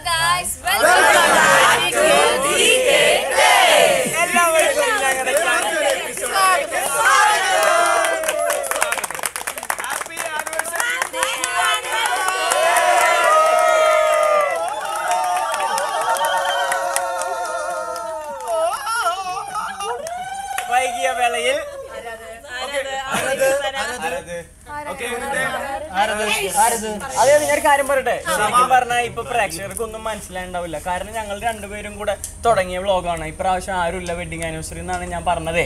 guys, welcome to എല്ലാവർക്കും ഞങ്ങളുടെ വൈകിയ വേളയിൽ അതെ ഞാനൊരു കാര്യം പറയട്ടെ ശരിക്കും പറഞ്ഞാൽ ഇപ്പൊ പ്രേക്ഷകർക്ക് ഒന്നും മനസ്സിലായിണ്ടാവില്ല കാരണം ഞങ്ങൾ രണ്ടുപേരും കൂടെ തുടങ്ങിയ വ്ളോഗാണ് ഇപ്രാവശ്യം ആരുമില്ല വെഡിങ് ആനിവേഴ്സറി എന്നാണ് ഞാൻ പറഞ്ഞതേ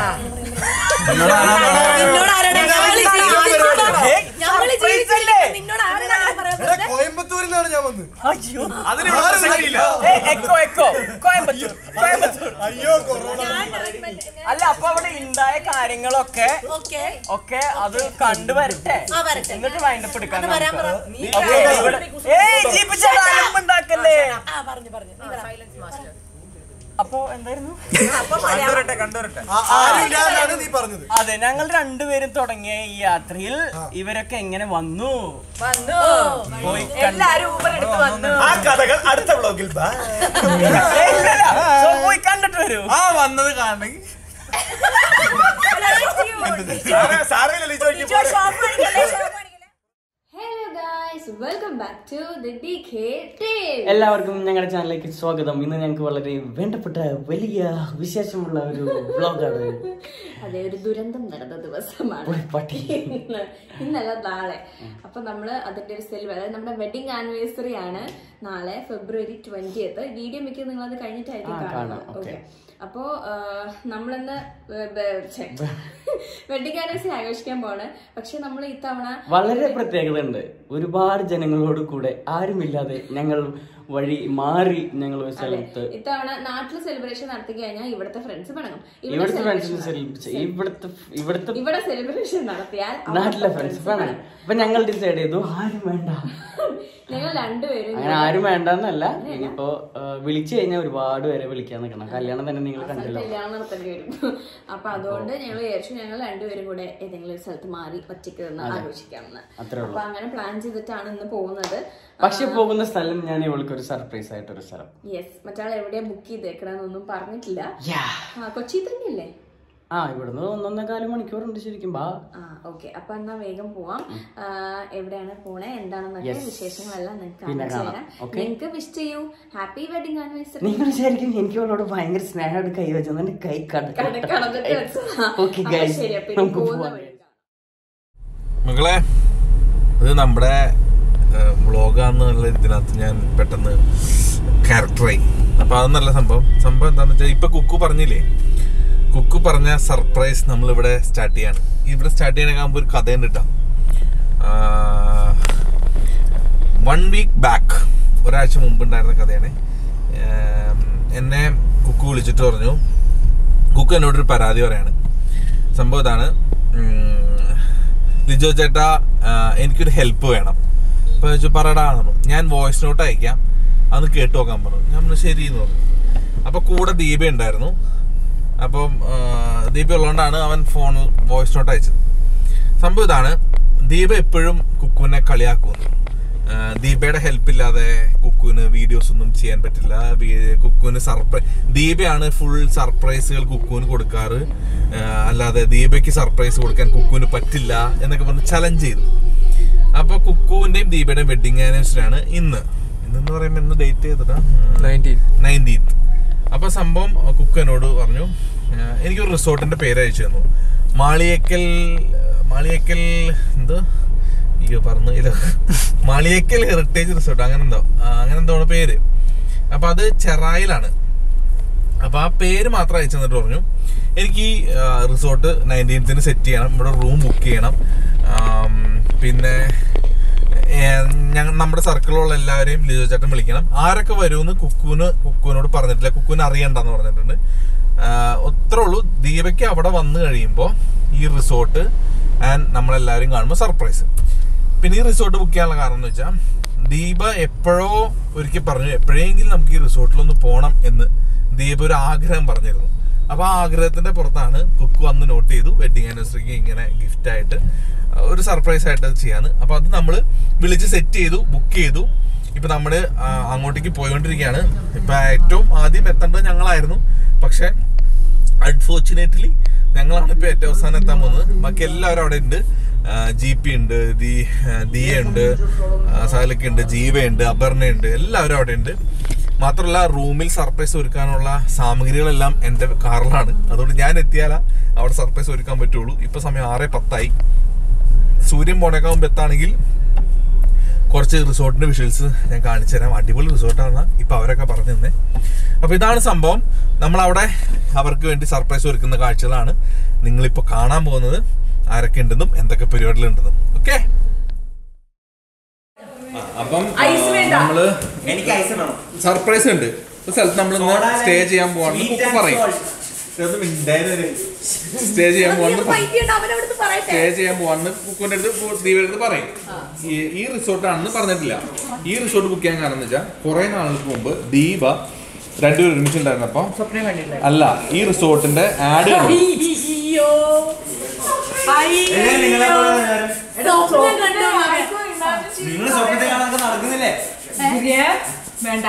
ഏയ്, surprise അല്ലേ? കോയമ്പത്തൂരിൽ നിന്നാണ് ഞാൻ വന്നത് അയ്യോ അതിനിവിടെ പ്രസക്തിയില്ല. ഏയ്, എക്കോ എക്കോ കോയമ്പത്തൂർ കോയമ്പത്തൂർ അയ്യോ കൊറോണ അല്ല അപ്പൊ അവിടെ ഉണ്ടായ കാര്യങ്ങളൊക്കെ Okay. ഒക്കെ അത് കണ്ടുവരട്ടെ ആ, വരട്ടെ. എന്നിട്ട് വൈൻഡപ്പ് എടുക്കാൻ അത് വരാൻ പറ. നമുക്ക്. നീ Okay, ഇവിടെ- ഏയ്, ജീപ്പ് ചേട്ടാ, അലമ്പുണ്ടാക്കല്ലേ ആ, പറഞ്ഞു, പറഞ്ഞു. നീ പറ. അപ്പൊ എന്തായിരുന്നു കണ്ടുവരട്ടെ കണ്ടുവരട്ടെ ആരുമില്ലാന്നാണ് നീ പറഞ്ഞത് അതെ ഞങ്ങൾ രണ്ടുപേരും തുടങ്ങിയ ഈ യാത്രയിൽ ഇവരൊക്കെ എങ്ങനെ വന്നു വന്നു. പോയി കണ്ടു. എല്ലാരും ഊബർ എടുത്ത് വന്നു ആ കഥകൾ അടുത്ത ബ്ലോഗിൽ ബൈ. ഏയ്, ഇല്ലല്ല. So, പോയി കണ്ടിട്ട് വരൂ ആ വന്നത് കാണണമെങ്കിൽ സാരമില്ലല്ലോ ഈ ചോദിക്കും ഷോപ്പ് കാണിക്കല്ലേ, ഷോപ്പ് കാണിക്കല്ലേ. Hello guys welcome back to the D K tale എല്ലാവർക്കും ഞങ്ങളുടെ ചാനലിലേക്ക് സ്വാഗതം ഇന്ന് ഞങ്ങൾക്ക് വളരെ വേണ്ടപ്പെട്ട വലിയ വിശേഷമുള്ള ഒരു വ്ളോഗാണ് അതെ ഒരു ദുരന്തം നടന്ന ദിവസമാണ് പോയി പട്ടി ഇന്ന് ഇന്നല്ല നാളെ അപ്പൊ നമ്മള് അതിന്റെ ഒരു സെൽ അതായത് നമ്മുടെ വെഡിങ് ആനിവേഴ്സറി ആണ് നാളെ ഫെബ്രുവരി ട്വന്റിയത്ത് വീഡിയോ മിക്ക നിങ്ങൾ അത് കഴിഞ്ഞിട്ടായിരിക്കും ആ, കാണാം, കാണുന്നത് okay. ഓക്കെ അപ്പോ ആ, നമ്മളിന്ന് വെഡിങ് ആനിവേഴ്സറി ആഘോഷിക്കാൻ പോണ് പക്ഷെ നമ്മൾ ഇത്തവണ വളരെ പ്രത്യേകത ഉണ്ട് ഒരുപാട് ജനങ്ങളോട് കൂടെ ആരുമില്ലാതെ ഞങ്ങൾ വഴി മാറി ഞങ്ങൾ ഒരു സ്ഥലത്ത് ഇത്തവണ നാട്ടിൽ സെലിബ്രേഷൻ നടത്തി കഴിഞ്ഞാൽ ഇവിടുത്തെ ഫ്രണ്ട്സ് പണങ്ങും ഇവിടെ ഇവിടുത്തെ celebration ഫ്രണ്ട്സിന് സെലിബ്രേറ്റ് ഇവിടുത്തെ ഇവിടുത്തെ ഇവിടെ സെലിബ്രേഷൻ നടത്തിയാൽ നാട്ടിലെ ഫ്രണ്ട്സ് വേണം അപ്പൊ ഞങ്ങൾ ഡിസൈഡ് ചെയ്തു ആരും വേണ്ട ഞങ്ങൾ രണ്ടുപേരും അങ്ങനെ ആരും വേണ്ടെന്നല്ല ഇനിയിപ്പോ ആ, വിളിച്ചു കഴിഞ്ഞാൽ ഒരുപാട് പേരെ വിളിക്കാൻ നിൽക്കണം കല്യാണം തന്നെ നിങ്ങൾ കണ്ടല്ലോ കല്യാണം നടത്തേണ്ടി വരും അപ്പൊ അതുകൊണ്ട് ഞങ്ങൾ വിചാരിച്ചു ഞങ്ങൾ രണ്ടുപേരും കൂടെ ഏതെങ്കിലും ഒരു സ്ഥലത്ത് മാറി ഒറ്റയ്ക്ക് നിന്ന് ആഘോഷിക്കാമെന്ന് അത്രേ ഉള്ളൂ അപ്പൊ അങ്ങനെ പ്ലാൻ ചെയ്തിട്ടാണ് ഇന്ന് പോകുന്നത് പക്ഷെ പോകുന്ന സ്ഥലം ഞാൻ ഇവൾക്ക് ഒരു സർപ്രൈസ് ആയിട്ടൊരു സ്ഥലം യെസ് മറ്റാൾ എവിടെയാ ബുക്ക് ചെയ്തേക്കണെന്നൊന്നും പറഞ്ഞിട്ടില്ല Yeah. ആ കൊച്ചി തന്നെയല്ലേ ആ ഇവിടുന്ന് ഒന്നൊന്നേകാല് മണിക്കൂറുണ്ട് ശരിക്കും ബാ ആ ഓക്കെ അപ്പൊ എന്നാ വേഗം പോവാം ആ, എവിടെയാണ് പോണേ എന്താണെന്നൊക്കെ Yes. വിശേഷങ്ങളെല്ലാം നിങ്ങൾക്ക് പിന്നെ കാണിച്ചു കാണാം. തരാം Okay. നിങ്ങൾക്ക് വിഷ് ചെയ്യൂ ഹാപ്പി വെഡിങ് ആനിവേഴ്സറി നിങ്ങൾ വിചാരിക്കും എനിക്ക് അവളോട് ഭയങ്കര സ്നേഹമായിട്ട് കൈ വെച്ചു എന്റെ കൈ കടന്നിട്ട് വെച്ചതാ. ഓക്കെ അപ്പൊ ഗൈസ് ശരി അപ്പൊ ഇനി നമുക്ക് പോകുന്ന പോവാം വഴി മകളെ ഇത് നമ്മുടെ വ്ളോഗാന്നുള്ള ഇതിനകത്ത് ഞാൻ പെട്ടെന്ന് ക്യാരക്ടറായി അപ്പൊ അത് നല്ല സംഭവം സംഭവം എന്താന്ന് വെച്ചാൽ ഇപ്പൊ കുക്കു പറഞ്ഞില്ലേ കുക്കു പറഞ്ഞ സർപ്രൈസ് നമ്മൾ ഇവിടെ സ്റ്റാർട്ട് ചെയ്യാണ് ഇവിടെ സ്റ്റാർട്ട് ചെയ്യാനാകുമ്പോൾ ഒരു കഥയുണ്ട് കേട്ടോ വൺ വീക്ക് ബാക്ക് ഒരാഴ്ച മുമ്പ് ഉണ്ടായിരുന്ന കഥയാണ് ആം, എന്നെ കുക്കു വിളിച്ചിട്ട് പറഞ്ഞു കുക്കു എന്നോടൊരു പരാതി പറയാണ് സംഭവം ഇതാണ് ഉം, ലിജോ ചേട്ടാ ആ, എനിക്കൊരു ഹെൽപ്പ് വേണം അപ്പൊ ചോദിച്ചു പറടാ എന്ന് പറഞ്ഞു ഞാൻ വോയിസ് നോട്ട് അയക്കാം അന്ന് കേട്ടു നോക്കാൻ പറഞ്ഞു ഞാൻ പറഞ്ഞു ശരി എന്ന് പറഞ്ഞു അപ്പൊ കൂടെ ദീപ ഉണ്ടായിരുന്നു അപ്പം ആ, ദീപ ഉള്ളതുകൊണ്ടാണ് അവൻ ഫോണിൽ വോയിസ് നോട്ട് അയച്ചത് സംഭവം ഇതാണ് ദീപ എപ്പോഴും കുക്കുവിനെ കളിയാക്കുന്നു ആ, ദീപയുടെ ഹെൽപ്പ് ഇല്ലാതെ കുക്കുവിന് വീഡിയോസ് ഒന്നും ചെയ്യാൻ പറ്റില്ല വി- കുക്കുവിന് സർപ്രൈസ് ദീപയാണ് ഫുൾ സർപ്രൈസുകൾ കുക്കുവിന് കൊടുക്കാറ് ആ, അല്ലാതെ ദീപയ്ക്ക് സർപ്രൈസ് കൊടുക്കാൻ കുക്കുവിന് പറ്റില്ല എന്നൊക്കെ പറഞ്ഞ് ചലഞ്ച് ചെയ്തു അപ്പൊ കുക്കുവിന്റെയും ദീപയുടെയും വെഡിങ് ആനിവേഴ്സറി ആണ് ഇന്ന് ഇന്നെന്ന് പറയുമ്പോൾ ഇന്ന് ഡേറ്റ് ചെയ്തിട്ടാ നയൻറ്റീൻത്ത് അപ്പൊ സംഭവം കുക്ക് എന്നോട് പറഞ്ഞു ആ, എനിക്കൊരു റിസോർട്ടിന്റെ പേര് അയച്ചു തന്നു മാളിയേക്കൽ മാളിയേക്കൽ എന്തോ അയ്യോ പറഞ്ഞു ഇല്ല മാളിയേക്കൽ ഹെറിറ്റേജ് റിസോർട്ട് അങ്ങനെ എന്തോ ആ, അങ്ങനെ എന്തോ ആണ് പേര് അപ്പൊ അത് ചെറായിലാണ് അപ്പൊ ആ പേര് മാത്രം അയച്ചു തന്നിട്ട് പറഞ്ഞു എനിക്ക് ഈ റിസോർട്ട് നയൻറ്റീൻത്തിന് സെറ്റ് ചെയ്യണം ഇവിടെ റൂം ബുക്ക് ചെയ്യണം ആം, പിന്നെ ഞങ്ങൾ നമ്മുടെ സർക്കിളിലുള്ള എല്ലാവരെയും ലിജോ ചേട്ടൻ വിളിക്കണം ആരൊക്കെ വരുമെന്ന് കുക്കുവിന് കുക്കുവിനോട് പറഞ്ഞിട്ടില്ല കുക്കുവിന് അറിയണ്ടെന്ന് പറഞ്ഞിട്ടുണ്ട് ഒത്രേ ഉള്ളൂ ദീപയ്ക്ക് അവിടെ വന്നു കഴിയുമ്പോൾ ഈ റിസോർട്ട് ആൻഡ് നമ്മളെല്ലാവരും കാണുമ്പോൾ സർപ്രൈസ് പിന്നെ ഈ റിസോർട്ട് ബുക്ക് ചെയ്യാനുള്ള കാരണം എന്ന് വെച്ചാൽ ദീപ എപ്പോഴോ ഒരിക്കൽ പറഞ്ഞു എപ്പോഴെങ്കിലും നമുക്ക് ഈ റിസോർട്ടിലൊന്ന് പോകണം എന്ന് ദീപ ഒരു ആഗ്രഹം പറഞ്ഞിരുന്നു അപ്പൊ ആ ആഗ്രഹത്തിന്റെ പുറത്താണ് കുക്ക് വന്ന് നോട്ട് ചെയ്തു വെഡിങ് ആനിവേഴ്സറിക്ക് ഇങ്ങനെ ഗിഫ്റ്റ് ആയിട്ട് ഒരു സർപ്രൈസ് ആയിട്ട് അത് ചെയ്യാന്ന് അപ്പൊ അത് നമ്മൾ വിളിച്ച് സെറ്റ് ചെയ്തു ബുക്ക് ചെയ്തു ഇപ്പൊ നമ്മള് ആ, അങ്ങോട്ടേക്ക് പോയിക്കൊണ്ടിരിക്കുകയാണ് ഇപ്പൊ ഏറ്റവും ആദ്യം എത്തേണ്ടത് ഞങ്ങളായിരുന്നു പക്ഷെ അൺഫോർച്ചുനേറ്റ്ലി ഞങ്ങളാണ് ഇപ്പൊ ഏറ്റവും അവസാനം എത്താൻ പോകുന്നത് ബാക്കി എല്ലാവരും അവിടെ ഉണ്ട് ജി പി ഉണ്ട് ദി ദിയ ഉണ്ട് സാലക്ക് ഉണ്ട് ജീവയുണ്ട് അപർണയുണ്ട് എല്ലാവരും അവിടെ ഉണ്ട് മാത്രമല്ല റൂമിൽ സർപ്രൈസ് ഒരുക്കാനുള്ള സാമഗ്രികളെല്ലാം എൻ്റെ കാറിലാണ് അതുകൊണ്ട് ഞാൻ എത്തിയാലാ അവിടെ സർപ്രൈസ് ഒരുക്കാൻ പറ്റുള്ളൂ ഇപ്പൊ സമയം ആറ് പത്തായി സൂര്യൻ പോണേക്കാൻ മുമ്പ് എത്താണെങ്കിൽ കുറച്ച് റിസോർട്ടിന്റെ വിഷ്വൽസ് ഞാൻ കാണിച്ചു തരാം അടിപൊളി റിസോർട്ടാണ് ഇപ്പൊ അവരൊക്കെ പറഞ്ഞു തന്നെ അപ്പൊ ഇതാണ് സംഭവം നമ്മൾ അവിടെ അവർക്ക് വേണ്ടി സർപ്രൈസ് ഒരുക്കുന്ന കാഴ്ചകളാണ് നിങ്ങളിപ്പോ കാണാൻ പോകുന്നത് ആരൊക്കെ ഉണ്ടെന്നും എന്തൊക്കെ പരിപാടികളുണ്ടെന്നും ഓക്കെ അപ്പം ഐസ് വേണ്ട. നമ്മള് എനിക്ക് ഐസ് വേണം സർപ്രൈസ് ഉണ്ട് ഒരു സ്ഥലത്ത് നമ്മൾ സ്റ്റേ ചെയ്യാൻ പോവാണ് കുക്ക് പറയും സ്റ്റേ ചെയ്യാൻ പോവാണ് അവനവിടുന്ന് പറയട്ടെ സ്റ്റേ ചെയ്യാൻ പോവാന്ന് കുക്കുവിന്റെ അടുത്ത് പോ- ദീപയുടെ അടുത്ത് പറയും ഈ- ഈ റിസോർട്ടാണെന്ന് പറഞ്ഞിട്ടില്ല ഈ റിസോർട്ട് ബുക്ക് ചെയ്യാൻ കാരണം എന്ന് വെച്ചാൽ കുറെ നാളുകൾക്ക് മുമ്പ് ദീപ രണ്ടുപേരും ഒരുമിച്ചുണ്ടായിരുന്നപ്പോ സ്വപ്നം കണ്ടില്ല അല്ല ഈ റിസോർട്ടിന്റെ ആഡ് അയ്യോ നിങ്ങളെ സ്വപ്നം കണ്ടു നിങ്ങൾ സ്വപ്നത്തെ കാണാൻ നടക്കുന്നില്ലേ വേണ്ട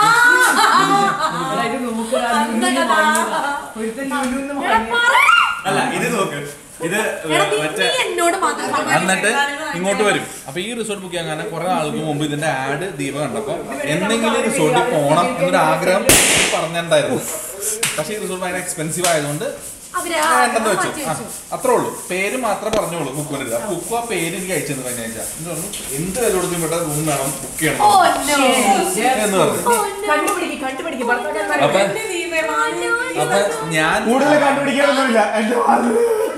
അല്ല ഇത് നോക്ക് ഇത് മറ്റേ എന്നോട് മാത്രം എന്നിട്ട് ഇങ്ങോട്ട് വരും അപ്പൊ ഈ റിസോർട്ട് ബുക്ക് ചെയ്യാൻ കാരണം കുറെ ആൾക്ക് മുമ്പ് ഇതിന്റെ ആഡ് ദീപ കണ്ടപ്പോ എന്തെങ്കിലും റിസോർട്ടിൽ പോകണം എന്നൊരു ആഗ്രഹം പറഞ്ഞിട്ടുണ്ടായിരുന്നു പക്ഷെ ഈ റിസോർട്ട് ഭയങ്കര എക്സ്പെൻസീവ് ആയതുകൊണ്ട് അവര് വേണ്ടെന്ന് വെച്ചു ആ, അത്രേ ഉള്ളൂ പേര് മാത്രമേ പറഞ്ഞോളൂ കുക്കുവിന്റെ അടുത്ത് അപ്പൊ കുക്കു ആ പേര് എനിക്ക് അയച്ചു തന്നെ കഴിഞ്ഞ ആഴ്ച എന്ന് പറഞ്ഞു എന്ത് വില കൊടുത്തും ഇവിടെ റൂം വേണം ബുക്ക് ചെയ്യണം എന്ന് പറഞ്ഞു കണ്ടുപിടിക്കും കണ്ടുപിടിക്കും അപ്പൊ അപ്പൊ ഞാൻ കൂടുതൽ കണ്ടുപിടിക്കാനൊന്നുമില്ല എന്റെ വാതില്.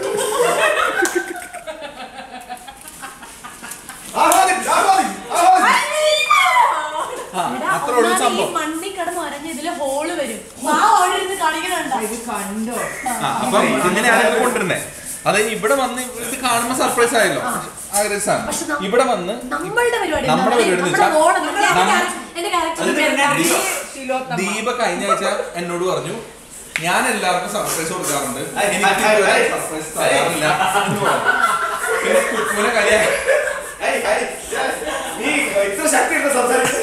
ആഹ്ലാദിക്ക്, ആഹ്ലാദിക്ക്, ആഹ്ലാദിക്ക്. ആ, അത്രേ ഉള്ളൂ സംഭവം മണ്ണി കിടന്ന് ഒരഞ്ഞ ഇതില് ഹോള് വരും ആ ഹോളിരുന്ന് കളിക്കണുണ്ടോ ഇത് കണ്ടോ ആ, അപ്പം അങ്ങനെയാണ് ഇത് കൊണ്ടുവരുന്നത് അത് ഇവിടെ വന്ന് ഇത് കാണുമ്പോ സർപ്രൈസ് ആയല്ലോ ആ രസമാണ് ഇവിടെ വന്ന് നമ്മളുടെ പരിപാടി നമ്മുടെ പരിപാടി എന്ന് വെച്ചാൽ ഓണം എന്റെ നമ്മ- character- എന്റെ ക്യാരക്ടർ ദീപ കഴിഞ്ഞ ആഴ്ച എന്നോട് പറഞ്ഞു ഞാൻ എല്ലാവർക്കും സർപ്രൈസ് കൊടുക്കാറുണ്ട് ഐ, എനിക്ക് ഐ, ഇതുവരെ ഐ, സർപ്രൈസ് തരാറില്ല എന്ന് പറഞ്ഞു. പിന്നെ കുക്കുവിനെ കളിയാക്കി ഏയ്, ഏയ്, നീ ഇത്ര ശക്തിയുണ്ട് സംസാരിക്കാൻ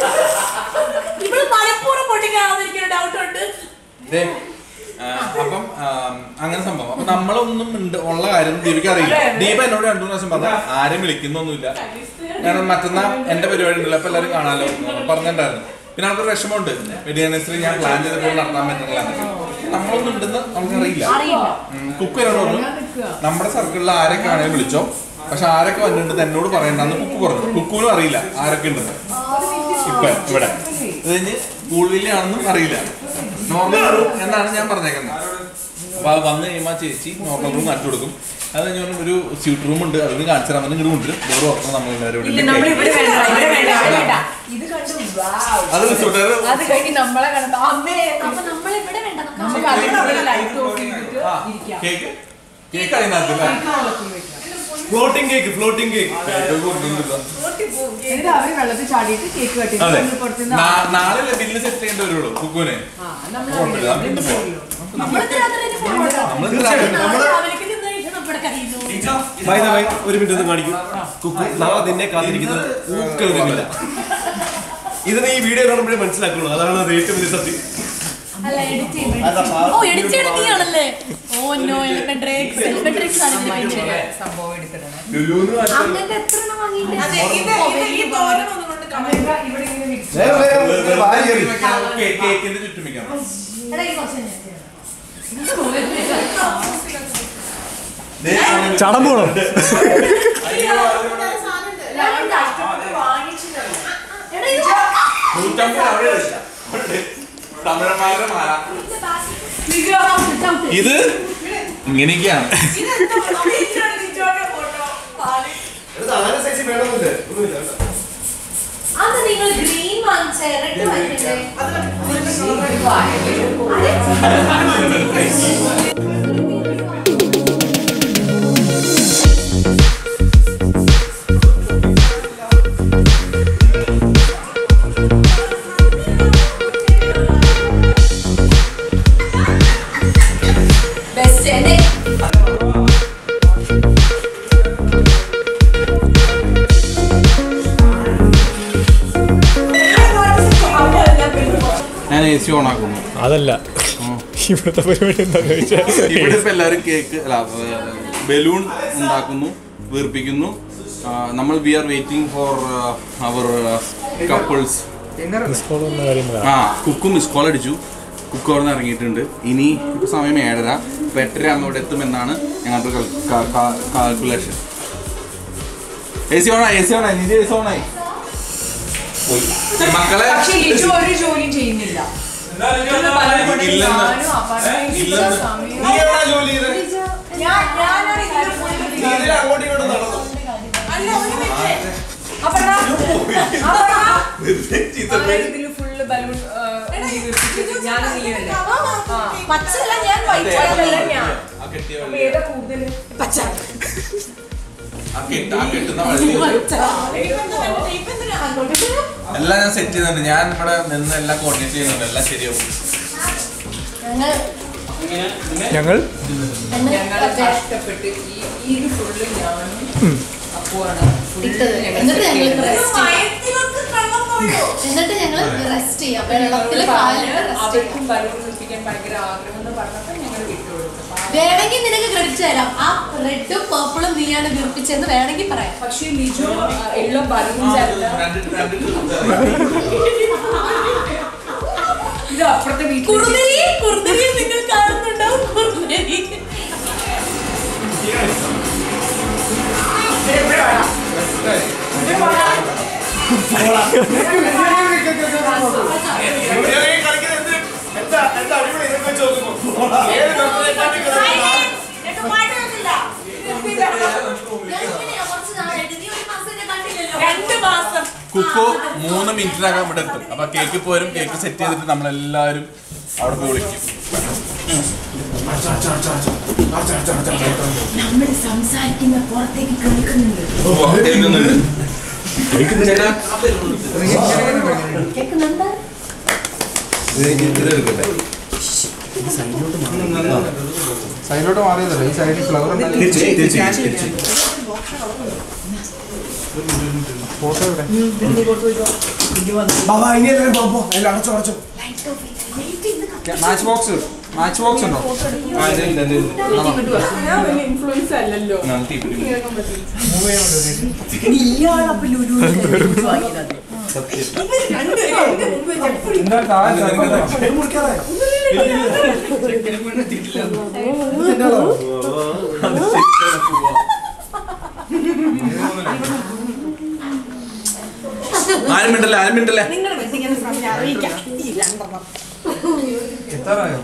ഇവിടെ മലപ്പുറം പൊട്ടിക്കാണെന്ന് ഡൗട്ട് ഉണ്ട് ദേ, ആ, അപ്പം ആം, അങ്ങനെ സംഭവം അപ്പൊ നമ്മളൊന്നും ഉണ്ട് ഉള്ള കാര്യം ദീപയ്ക്ക് അറിയില്ല ദീപ എന്നോട് രണ്ടു പ്രാവശ്യം പറഞ്ഞു ആരും വിളിക്കുന്നൊന്നുമില്ല ഞാൻ മറ്റന്നാ എന്റെ പരിപാടി ഉണ്ടല്ലോ അപ്പൊ എല്ലാവരും കാണാലോ എന്ന് പറഞ്ഞിട്ടുണ്ടായിരുന്നു പിന്നെ അവർക്ക് വിഷമമുണ്ട് വെഡിയാനസ്ത്രീ ഞാൻ പ്ലാൻ ചെയ്തപ്പോൾ നടത്താൻ പറ്റുന്നില്ല നമ്മളൊന്നും ഉണ്ടെന്ന് അവർക്ക് അറിയില്ല ഉം, കുക്ക് എന്നോട് പറഞ്ഞു നമ്മുടെ സർക്കിളിൽ ആരൊക്കെ ആണെങ്കിൽ വിളിച്ചോ പക്ഷെ ആരൊക്കെ വന്നിട്ടുണ്ട് എന്നോട് പറയണ്ടെന്ന് കുക്ക് പറഞ്ഞു കുക്കുവിനും അറിയില്ല ആരൊക്കെ ഉണ്ടെന്ന് ഇപ്പൊ ഇവിടെ ഇത് കഴിഞ്ഞ് പൂൾവില്ലാണെന്നും അറിയില്ല നോർമൽ റൂം എന്നാണ് ഞാൻ പറഞ്ഞേക്കുന്നത് അപ്പൊ അത് വന്ന് കഴിയുമ്പോൾ ആ ചേച്ചി നോർമൽ റൂം നട്ടു കൊടുക്കും അത് കഴിഞ്ഞ് പറഞ്ഞു ഒരു സ്യൂട്ട് റൂം ഉണ്ട് അതിന് കാണിച്ചു തരാൻ ഇങ്ങോട്ട് കൊണ്ടുവരും ഡോർ തുറക്കണം നമ്മൾ എല്ലാവരും ഇവിടെ ഇരിക്കും. അത് റിസോർട്ടുകാർ അത് കഴിഞ്ഞ് നമ്മളെ കണ്ടോ അമ്മേ അപ്പൊ നമ്മളിവിടെ വേണ്ട നമുക്ക് അതിനുള്ള ലൈറ്റ് ഓഫ് ചെയ്തിട്ട് ഇരിക്കാം കേക്ക് കേക്ക് അതിനകത്ത് ഫ്ലോട്ടിംഗ് കേക്ക് ഫ്ലോട്ടിംഗ് കേക്ക് എന്നിട്ട് അവര് വെള്ളത്തിൽ ചാടിയിട്ട് കേക്ക് കട്ടി അതെ പുറത്തുനിന്ന് നാ- നാളെ ബില്ല് സെറ്റ് ചെയ്യേണ്ടി വരുള്ളൂ കുക്കുവിനെ ആ നമ്മൾ കുഴപ്പമില്ല, നമുക്ക് ഇന്ന് പോവാം. നമ്മളിന്ന് രാത്രി തന്നെ പോകണോ? നമ്മൾ നാളെ രാവിലേക്ക് നിന്ന് കഴിഞ്ഞാൽ നമ്മുടെ കയ്യിലോ ബൈ ദ വൈ ഒരു മിനിറ്റ് ഒന്ന് കാണിക്കും കുക്കു നാളെ നിന്നെ കാത്തിരിക്കുന്നത് ഊക്കലൊന്നുമില്ല ഇത് നീ ഈ വീഡിയോ കാണുമ്പോഴേ മനസ്സിലാക്കുള്ളൂ അതാണ് അത് ഏറ്റവും വലിയ സത്യം അല്ല എഡിറ്റ് ചെയ്യും ഓ എഡിറ്റ് ചെയ്യണ നീയാണല്ലേ ഓ നോ എലിമെട്രിക്സ് എലിമെട്രിക്സ് ആണ് ഇതിന് വേണ്ടി സംഭവം എടുത്തിട്ടുണ്ട് അങ്ങനത്തെ എത്ര എണ്ണം വാങ്ങിയിട്ടുണ്ട് കേക്കിന്റെ ചുറ്റും വെക്കാം എടാ ഈ കുറച്ച് ഞാൻ ചടമ്പോണോ എടാ ഇത് നൂറ്റമ്പത് അവിടെ ഉണ്ട്. തമിഴന്മാരുടെ മാല ചവിട്ട്. ഇത് ഇങ്ങനെയൊക്കെയാണ് സൈസ് വേണമെന്നില്ല ഒന്നുമില്ല അത് നിങ്ങൾ ഗ്രീൻ വാങ്ങിച്ച റെഡ് വാങ്ങിച്ചേ ബെസ്റ്റ് എന്റെ ഞാൻ എ സി ഓൺ ആക്കുന്നു അതല്ല ഇവിടുത്തെ പരിപാടി എന്താന്ന് ചോദിച്ചാൽ ഇവിടെ ഇപ്പൊ എല്ലാവരും കേക്ക് അല്ല ബലൂൺ ഉണ്ടാക്കുന്നു വീർപ്പിക്കുന്നു ആ, നമ്മൾ we are waiting for our couples സ്കൂളൊന്നും കാര്യമില്ല ആ കുക്കും മിസ് കോൾ അടിച്ചു കുക്ക് അവിടെ നിന്ന് ഇറങ്ങിയിട്ടുണ്ട് ഇനി ഇപ്പൊ സമയം ഏഴര ഇപ്പൊ എട്ടര ആകുമ്പോൾ ഇവിടെ എത്തുമെന്നാണ് ഞങ്ങളുടെ കാൽക്കുലേഷൻ എ സി ഓണായി എ സി ഓണായി നിധി എ സി ഓണായി പോയി. മക്കളെ പക്ഷെ ലിജു ഒരു ജോലിയും ചെയ്യുന്നില്ല ഇതൊന്ന് പലപ്പോഴും ഇല്ലെന്ന്. ഞാനും apartment ഇല്ലെന്ന്. സമയം- നീ എവിടാ ജോലി ചെയ്തത്? ഞാൻ- ഞാനാണ് ഇതിന്റെ full നീ ഇതിന്റെ- ഇതിലെ അങ്ങോട്ടും ഇങ്ങോട്ടും നടന്നു. അല്ല, ഒരു minute. അപർണ, അപർണ, അവളെ ഇതില് full balloon, ആ, ഊതി വീർപ്പിച്ചിട്ട് ഞാനും നീയല്ലേ? ആ. പച്ചല്ല ഞാൻ white. പച്ചയല്ല ഞാൻ. ആ കെട്ടിയ അപ്പൊ വള്ളി. ഏതാ കൂടുതല്? പച്ച ആ കെട്ട് ആ കെട്ടുന്ന വള്ളി. എല്ലാം ഞാൻ സെറ്റ് ചെയ്യുന്നുണ്ട് ഞാൻ ഇവിടെ നിന്ന് എല്ലാം കോർഡിനേറ്റ് ചെയ്യുന്നുണ്ട് എല്ലാം ശരിയാവും ഞങ്ങൾ ഞങ്ങള് കഷ്ടപ്പെട്ട് ഈ ഈ ഒരു ഫുള്ള് ഞാനും അപ്പുവാണ് full ഇട്ടത്. ഞങ്ങൾ എന്നിട്ട് set ഞങ്ങൾ ചെയ്തത്. rest ചെയ്യും. എന്നിട്ട് ഞങ്ങൾ റെസ്റ്റ് ചെയ്യാം വെള്ളത്തിൽ കാലിട്ട് റെസ്റ്റ് ചെയ്യാം അവർക്കും ബലൂൺ സൃഷ്ടിക്കാൻ ഭയങ്കര ആഗ്രഹം എന്ന് പറഞ്ഞപ്പോൾ ഞങ്ങൾ വിട്ടുകൊടുത്തു വേണമെങ്കിൽ നിനക്ക് ക്രെഡിറ്റ് തരാം ആ റെഡും പേർപ്പിളും നീയാണ് വീർപ്പിച്ചെന്ന് വേണമെങ്കിൽ പറയാം പക്ഷേ ലിജു ഉള്ള ബലൂൺസ് അല്ല ഇത് അപ്പുറത്തെ വീട്ടിൽ കുറുനരി കുറുനരി നിങ്ങൾ കാണുന്നുണ്ടാവും കുറുനരി രണ്ട് മാസം കുക്കു മൂന്ന് മിനിറ്റിനകം ഇവിടെ എത്തും അപ്പൊ കേക്ക് പോരും കേക്ക് സെറ്റ് ചെയ്തിട്ട് നമ്മളെല്ലാവരും അവിടെ പോയി വിളിക്കും നമ്മൾ സംസാരിക്കുന്ന പുറത്തേക്ക് കേൾക്കുന്നുണ്ട് ചേട്ടാ, കേൾക്കുന്നുണ്ട് ഇത് എടുക്കട്ടെ സൈഡിലോട്ട് മാറിയതല്ല ഈ സൈഡിൽ ഫ്ലവർ തിരിച്ച്, തിരിച്ച്, തിരിച്ച്. ഫോട്ടോ ഇവിടെ ബാബാ ഇനി എല്ലാവരും പോ, പോ. എല്ലാം അടച്ചോ അടച്ചോ മാച്ച് ബോക്സ് മാച്ച് ബോക്സ് ഉണ്ടോ ആ, ഇത് ഉണ്ട്, ഇത് ഉണ്ട്. ഞാൻ വലിയ ഇൻഫ്ലുവൻസ് അല്ലല്ലോ ആ, തീപ്പിടി. എന്താ താഴെ ആരും മിണ്ടല്ലേ ആരും മിണ്ടല്ലേ എത്താറായോ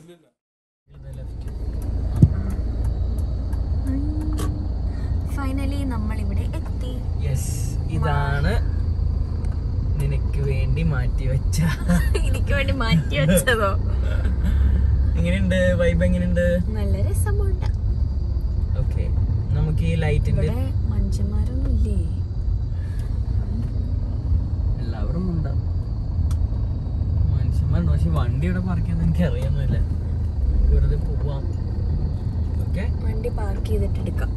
ഫൈനലി നമ്മൾ ഇവിടെ എത്തി യെസ് ഇതാണ് നിനക്ക് വേണ്ടി മാറ്റി വെച്ച എനിക്ക് വേണ്ടി മാറ്റി വെച്ചതോ എങ്ങനെയുണ്ട് വൈബ് എങ്ങനെയുണ്ട് നല്ല രസമുണ്ട് ഓക്കെ നമുക്ക് ഈ ലൈറ്റിന്റെ ഇവിടെ മനുഷ്യന്മാരൊന്നും ഇല്ലേ എല്ലാവരും ഉണ്ടാവും മനുഷ്യന്മാരുണ്ട് പക്ഷെ വണ്ടി ഇവിടെ പാർക്കിയെന്ന് എനിക്ക് അറിയാമൊന്നുമില്ല വെറുതെ പോവാം ഓക്കെ വണ്ടി പാർക്ക് ചെയ്തിട്ട് എടുക്കാം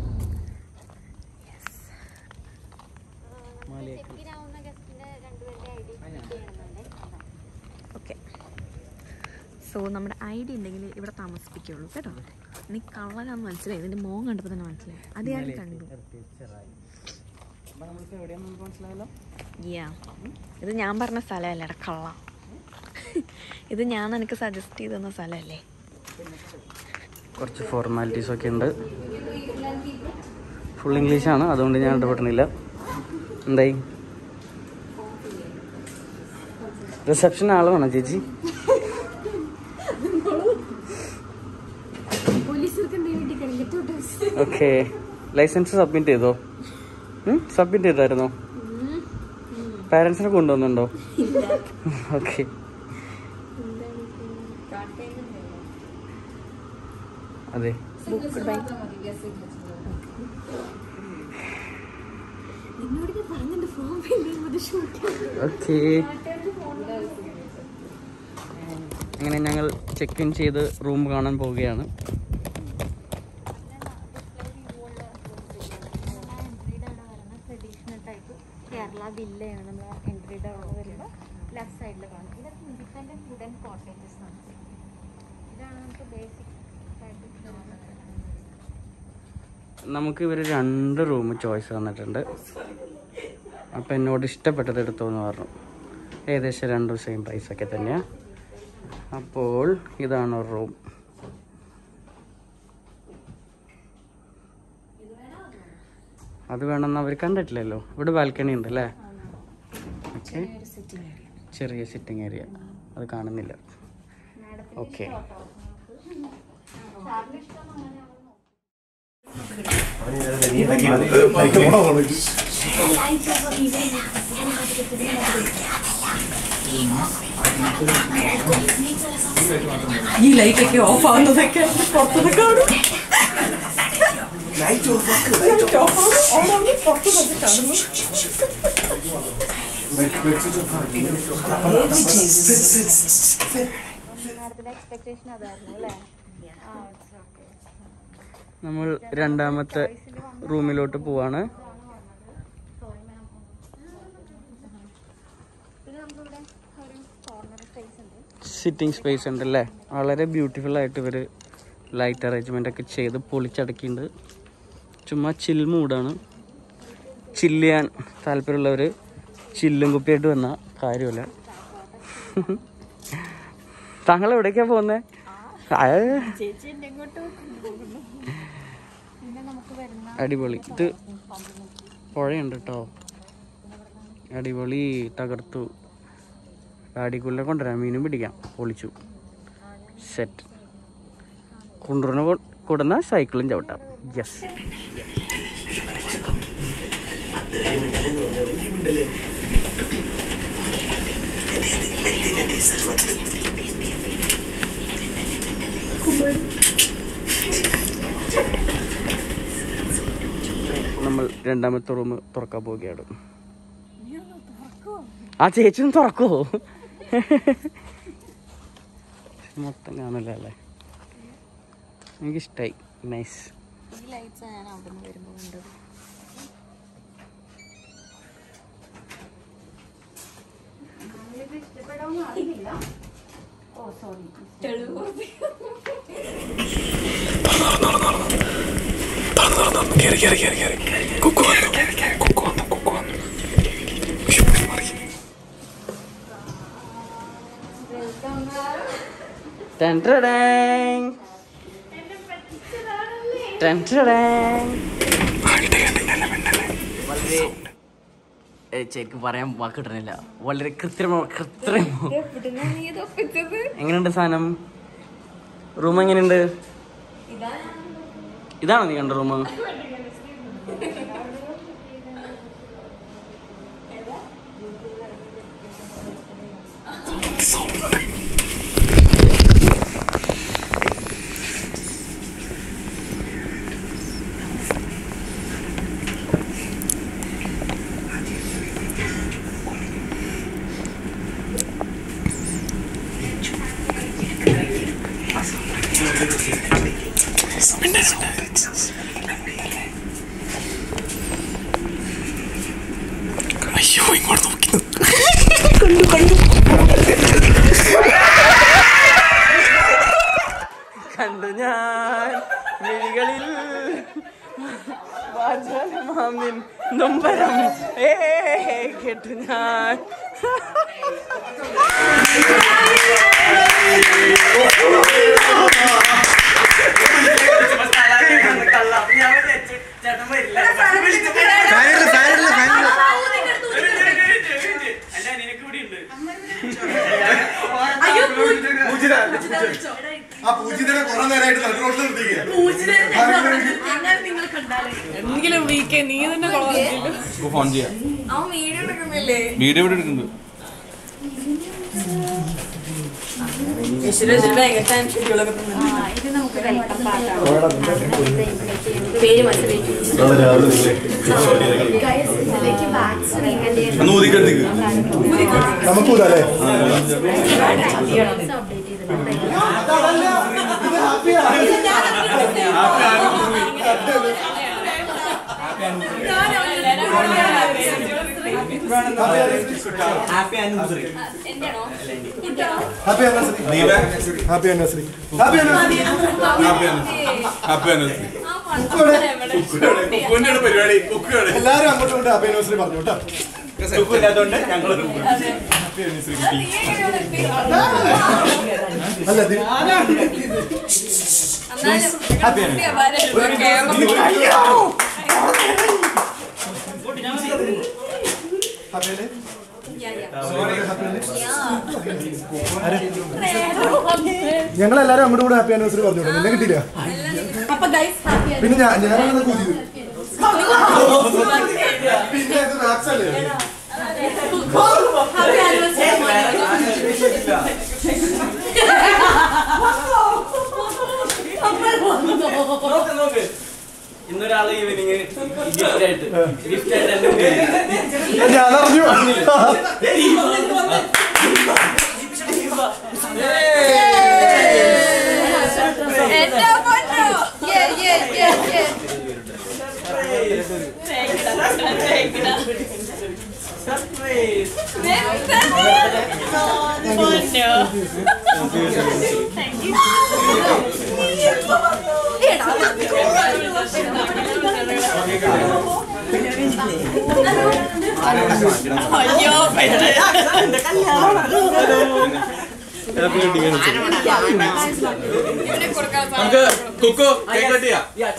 ഓക്കെ സോ നമ്മുടെ ഐ ഡി ഉണ്ടെങ്കിൽ ഇവിടെ താമസിപ്പിക്കുള്ളൂ കേട്ടോ നീ കള്ളനാന്ന് മനസ്സിലായി ഇതിന്റെ മോൻ കണ്ടപ്പോൾ തന്നെ മനസ്സിലായി അത് ഞാൻ കണ്ടു യാ ഇത് ഞാൻ പറഞ്ഞ സ്ഥലമല്ലേടാ കള്ള ഇത് ഞാൻ നിനക്ക് സജസ്റ്റ് ചെയ്ത് തന്ന സ്ഥലമല്ലേ കുറച്ച് ഫോർമാലിറ്റീസ് ഒക്കെ ഉണ്ട് ഫുൾ ഇംഗ്ലീഷാണ് അതുകൊണ്ട് ഞാൻ ഇടപെടുന്നില്ല എന്തായി റിസപ്ഷൻ ആള് വേണം ചേച്ചി ഓക്കെ ലൈസൻസ് സബ്മിറ്റ് ചെയ്തോ സബ്മിറ്റ് ചെയ്തായിരുന്നോ പാരൻസിനെ കൊണ്ടുവന്നുണ്ടോ ഓക്കെ അതെ ഓക്കെ അങ്ങനെ ഞങ്ങൾ ചെക്ക് ഇൻ ചെയ്ത് റൂം കാണാൻ പോവുകയാണ് ട്രഡീഷണൽ ടൈപ്പ് കേരള വില്ലയാണ് നമ്മൾ എൻട്രിയുടെ അവിടെ വരുമ്പോൾ ലെഫ്റ്റ് സൈഡിൽ കാണും ഇതൊക്കെ നമുക്ക് ഇവർ രണ്ട് റൂം ചോയ്സ് തന്നിട്ടുണ്ട് അപ്പം എന്നോട് ഇഷ്ടപ്പെട്ടത് എടുത്തോ എന്ന് പറഞ്ഞു ഏകദേശം രണ്ടും സെയിം പ്രൈസ് ഒക്കെ തന്നെയാണ് അപ്പോൾ ഇതാണ് ഒരു റൂം അത് വേണമെന്ന് അവർ കണ്ടിട്ടില്ലല്ലോ ഇവിടെ ബാൽക്കണി ഉണ്ട് അല്ലേ ഓക്കെ ചെറിയ സിറ്റിംഗ് ഏരിയ അത് കാണുന്നില്ല ഓക്കെ ഈ ലൈറ്റ് ഒക്കെ ഓഫ് ആവുന്നതൊക്കെ പുറത്തുനിന്ന് കാണും ലൈറ്റ് ഓഫ് ആവുന്നു പുറത്തുനിന്ന് കാണുന്നു നമ്മൾ രണ്ടാമത്തെ റൂമിലോട്ട് പോവാണ് സിറ്റിംഗ് സ്പേസ് ഉണ്ട് അല്ലേ വളരെ ബ്യൂട്ടിഫുൾ ആയിട്ട് ഇവർ ലൈറ്റ് അറേഞ്ച്മെൻ്റ് ഒക്കെ ചെയ്ത് പൊളിച്ചടക്കിയിട്ടുണ്ട് ചുമ്മാ ചിൽ മൂഡാണ് ചില്ല് ചെയ്യാൻ താല്പര്യമുള്ളവർ ചില്ലും കുപ്പിയായിട്ട് വന്ന കാര്യമല്ല താങ്കൾ എവിടേക്കാ പോകുന്നത് അടിപൊളി ഇത് പുഴയുണ്ട് കേട്ടോ അടിപൊളി തകർത്തു ഗാഡിക്കുള്ളിൽ കൊണ്ടുവരാം മീനും പിടിക്കാം പൊളിച്ചു സെറ്റ് കുണ്ടൂറിനെ കൂടുന്ന സൈക്കിളും ചവിട്ടാം യെസ് നമ്മൾ രണ്ടാമത്തെ റൂം തുറക്കാൻ പോവുകയാണ് ആ ചേച്ചി ഒന്ന് തുറക്കോ മൊത്തം കാണില്ല അല്ലേ എനിക്കിഷ്ടായി നൈസ് കയറി കയറി കയറി കയറി കുക്കു വന്നു കുക്കു വന്നു കുക്കു വന്നു ഉയ്യോ, മാറി. Dun, dun, dun. Dun, dun, dun. വളരെ ഏ, ശരിക്കും പറയാൻ വാക്ക് കിട്ടണില്ല വളരെ കൃത്രിമ കൃത്രിമ എങ്ങനെയുണ്ട് സാധനം റൂം എങ്ങനെയുണ്ട് ഇതാണോ നീ കണ്ട റൂം അയ്യോ ഇങ്ങോട്ട് നോക്കി കണ്ടു ഞാൻ മിഴികളിൽ വാചാലമാമിൻ നൊമ്പരം ഏ കേട്ടു ഞാൻ ആ പൂജിതനെ കുറെ നേരമായിട്ട് നടുറോട്ടിൽ നിർത്തിക്കുക എന്തെങ്കിലും വീക്കേ നീ തന്നെ കൊള്ളാം ഫോൺ ചെയ്യാം അവൻ വീഡിയോ എടുക്കുന്നില്ലേ വീഡിയോ ഇവിടെ എടുക്കുന്നത് ഈശ്വര ശരി ഭയങ്കര ടൈം ഷെഡ്യൂളൊക്കെ പേര് മനസ്സിലാക്കി നാളെ രാവിലെ നിങ്ങളെ അന്ന് ഊതിക്കെടുത്തേക്ക് നമുക്കൂതല്ലേ ഹാപ്പി ആനിവേഴ്സറി എന്റെയാണോ happy anniversary happy anniversary happy anniversary കുക്കുവിന്റെ പരിപാടി കുക്കുവാണ് എല്ലാരും അങ്ങോട്ടും ഇങ്ങോട്ടും ഹാപ്പി ആനിവേഴ്സറി പറഞ്ഞു കേട്ടോ കുക്കില്ലാത്തതുകൊണ്ട് ഞങ്ങൾ അല്ല ഇത് ഹാപ്പി അല്ലേ ഞങ്ങൾ എല്ലാരും അങ്ങോട്ടും കൂടെ ഹാപ്പി ആനിവേഴ്സറി പറഞ്ഞു നിന്നെ കിട്ടിയില്ല അപ്പൊ ഗൈസ് ഹാപ്പി പിന്നെ ഞാൻ ഞാനാണ് കൂതിയത് പിന്നെ ഇത് മാത്സ് അല്ലേ ഹാപ്പി ആനിവേഴ്സറി നോക്ക് നോക്ക് ഇന്നൊരാള് ഈവനിങ് ഗിഫ്റ്റ് ആയിട്ട് ഗിഫ്റ്റ് ആയിട്ട് എന്റെ മുന്നിൽ ഞാൻ അറിഞ്ഞു എന്റെ പൊന്നോ യേ യേ യേ യേ നമുക്ക് കുക്കു കേക്ക് കട്ടിയാ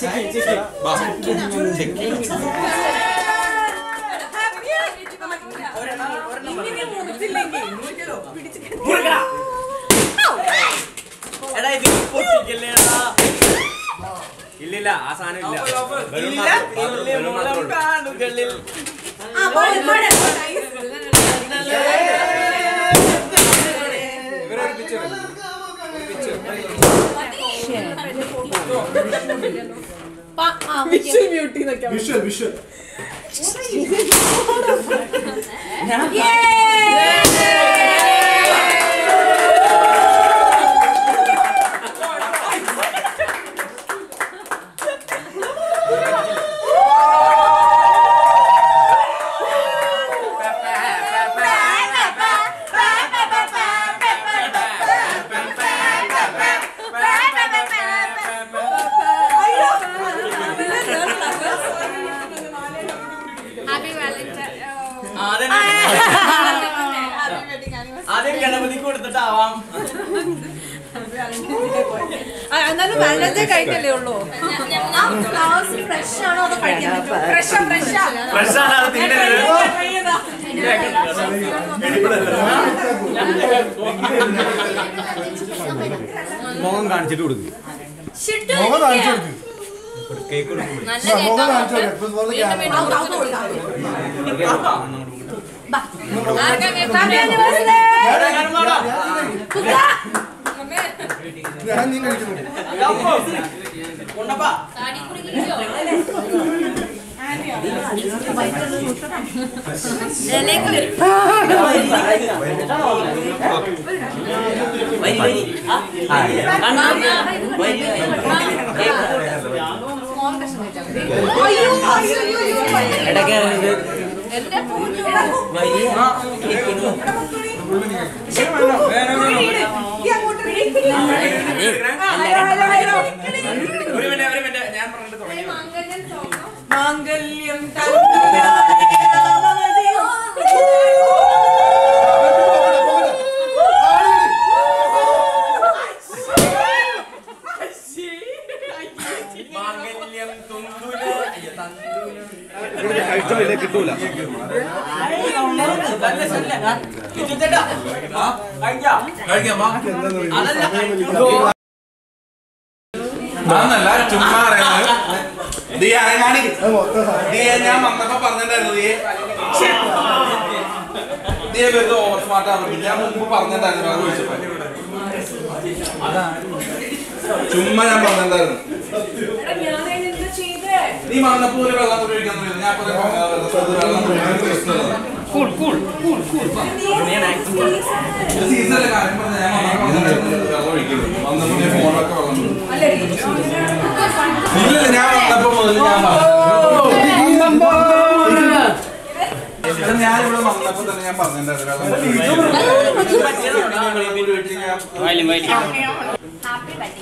എടാ ഇത് പൊട്ടിക്കല്ലേടാ ഇല്ലില്ല ആ സാധനം ഇല്ല ബലൂൺ മാത്രം- ബലൂൺ മാത്രമേ ഉള്ളൂ. കാണുകളിൽ വിഷ്വൽ വിഷ്വൽ ആദ്യം ആദ്യം ഗണപതിക്ക് കൊടുത്തിട്ടാവാം എന്നാലും വാലന്റൈൻ കഴിഞ്ഞല്ലേ ഉള്ളൂ ഫ്ലവേഴ്സ് ഫ്രഷ് ആണോ അതോ കഴിക്കാൻ പറ്റുമോ ഫ്രഷ് ഫ്രഷ് പ്രശ്നമാണ് അത് തിന്നരുത് മോഹം കാണിച്ചിട്ട് കൊടുക്കും മുഖം കാണിച്ചു കൊടുക്കും കേക്ക് കൊടുക്കും മുഖം കാണിച്ചു കൊടുക്കും ഇപ്പൊ ഇതുപോലെ ഞാൻ നീ കഴിക്കുന്നു കൊണ്ടപ്പാ ഒരു മിനിറ്റ് ഒരു മിനിറ്റ് ഞാൻ പറഞ്ഞിട്ട് തുടങ്ങി മാംഗല്യം മാംഗല്യം തുമ്പുല കഴിച്ചില്ലേ കിട്ടൂല അതൊന്നല്ല ചുമ്മാ പറയുന്നത് നീ അനങ്ങാടി അത് മൊത്തം സാധനം. നീ ഞാൻ വന്നപ്പോ പറഞ്ഞിട്ടുണ്ടായിരുന്നു നീ നീ വെറുതെ ഓവർ സ്മാർട്ട് ആവുന്നു ഞാൻ മുമ്പ് പറഞ്ഞിട്ടുണ്ടായിരുന്നു അത് ചോദിച്ചപ്പോ ചുമ്മാ ഞാൻ പറഞ്ഞിട്ടുണ്ടായിരുന്നു നീ വന്നപ്പോ ഒരു വെള്ളം കൂടി ഒഴിക്കാൻ തുടങ്ങി. ഞാൻ അപ്പൊ വെള്ളം കൂടി ഒഴിക്കാൻ പ്രശ്നമില്ല. ഇത് സീസണിലെ കാര്യം പറഞ്ഞ ഞാൻ വന്നപ്പോ പറഞ്ഞിട്ടുണ്ടായിരുന്നു വെള്ളം ഒഴിക്കുന്നു. വന്നപ്പോ നീ ഫോണിലൊക്കെ വെള്ളം കൊടുത്തു. ഇല്ലില്ല ഞാൻ വന്നപ്പോ മുതൽ ഞാൻ പറഞ്ഞു ഞാൻ ഇവിടെ വന്നപ്പോ തന്നെ ഞാൻ പറഞ്ഞിട്ടുണ്ടായിരുന്നു വയലിൻ വയലിൻ ഹാപ്പി വെഡിങ്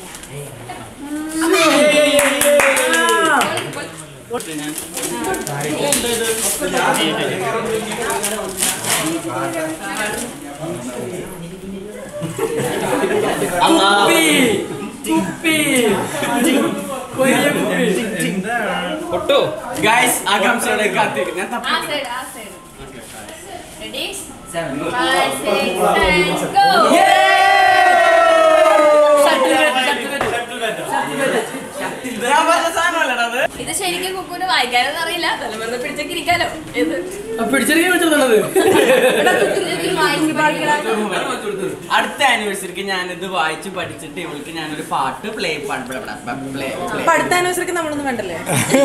ഒട്ടോ ഗൈസ് ആകാംക്ഷയുടെ കാത്തിരിക്കും ഞാൻ ആ സൈഡ് ആ side ready five six go ഇത് ശരിക്കും കുക്കുവിന് വായിക്കാനൊന്നും അറിയില്ല തലമുറ പിടിച്ചൊക്കെ ഇരിക്കാലോ ഇത് പിടിച്ചെടുക്കാൻ പറ്റുന്നുള്ളത് ശരിക്കും വായിച്ച് പഠിക്കണം അടുത്ത ആനിവേഴ്സറിക്ക് ഞാനിത് വായിച്ച് പഠിച്ചിട്ട് ഇവൾക്ക് ഞാനൊരു പാട്ട് പ്ലേ പ്ലേ അടുത്ത ആനിവേഴ്സറിക്ക് നമ്മളൊന്നും വേണ്ടല്ലേ